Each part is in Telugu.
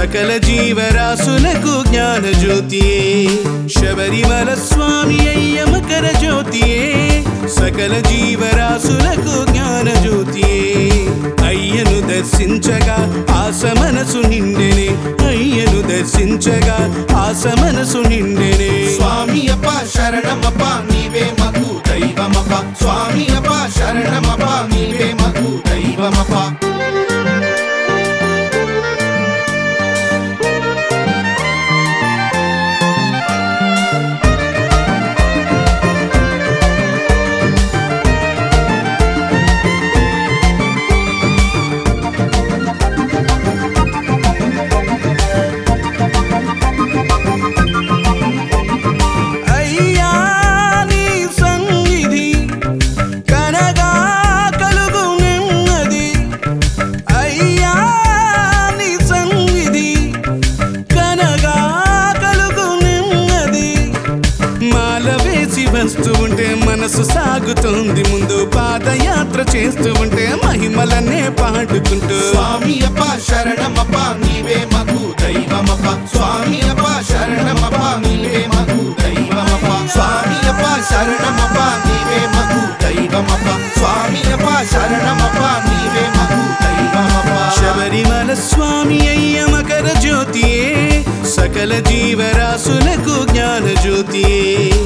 సకల జీవరాశులకు జ్ఞాన జ్యోతియే శబరిమల స్వామి అయ్య మకర జ్యోతియే సకల జీవరాశులకు జ్ఞాన జ్యోతియే అయ్యను దర్శించగా ఆశ మనసు నిండెనే అయ్యను దర్శించగా ఆశ మనసు నిండెనే స్వామి అప్ప శరణమప్ప నీవే మగు దైవమప్ప స్వామి అప్ప శరణమప్ప నీవే మగు దైవమప్ప అయ్యా నీ సన్నిధి కనగా కలుగు నెమ్మది అయ్యా నీ సన్నిధి కనగా కలుగు నెమ్మది మాల వేసి వస్తూ ఉంటే మనసు సాగుతుంది ముందు పాదయాత్ర చేస్తూ ఉంటే మహిమలనే పాడుకుంటూ స్వామి అప్ప శరణమప్ప నీవే మగు దైవమప్ప స్వామి అప్ప శరణమప్ప నీవే మగు దైవమప్ప స్వామి అప్ప శరణమప్ప నీవే మగు దైవమప్ప స్వామి అప్ప శరణమప్ప నీవే మగు దైవమప్ప శబరిమల స్వామి అయ్య మకర జ్యోతియే సకల జీవరాశులకు జ్ఞాన జ్యోతియే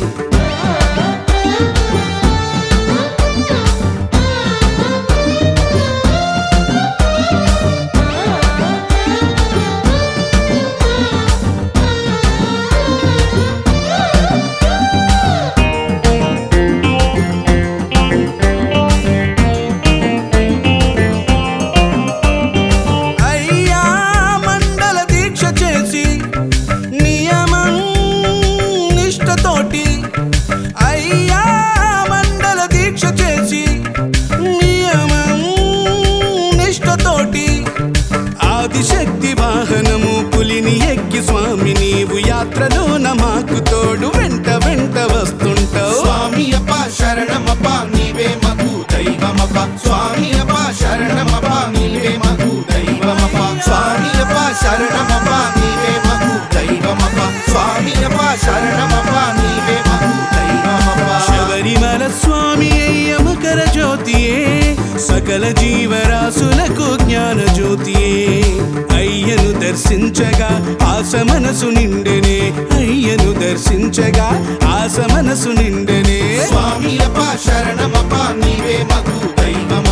అయ్యా మండల దీక్ష చేసి నియమం నిష్టతోటి అయ్యా మండల దీక్ష చేసి నియమం నిష్టతోటి ఆదిశక్తి వాహనము పులిని ఎక్కి స్వామి నీవు యాత్రలో నమాకు తోడు వెంట వెంట వస్తుంటావు స్వామి అప్ప శరణమప్ప నీవే మగు దైవమప్ప స్వామి అప్ప శరణమప్ప నీవే మగు దైవమప్ప స్వామి అప్ప శరణమప్ప నీవే మగు దైవమప్ప స్వామి అప్ప శరణమప్ప నీవే మగు దైవమప్ప శబరిమల స్వామి అయ్య మకర జ్యోతియే సకల జీవరాశులకు జ్ఞాన జ్యోతియే అయ్యను దర్శించగా ఆశ మనసు నిండెనే అయ్యను దర్శించగా ఆశ మనసు నిండెనే స్వామి అప్ప శరణమప్ప నీవే మగు దైవమప్ప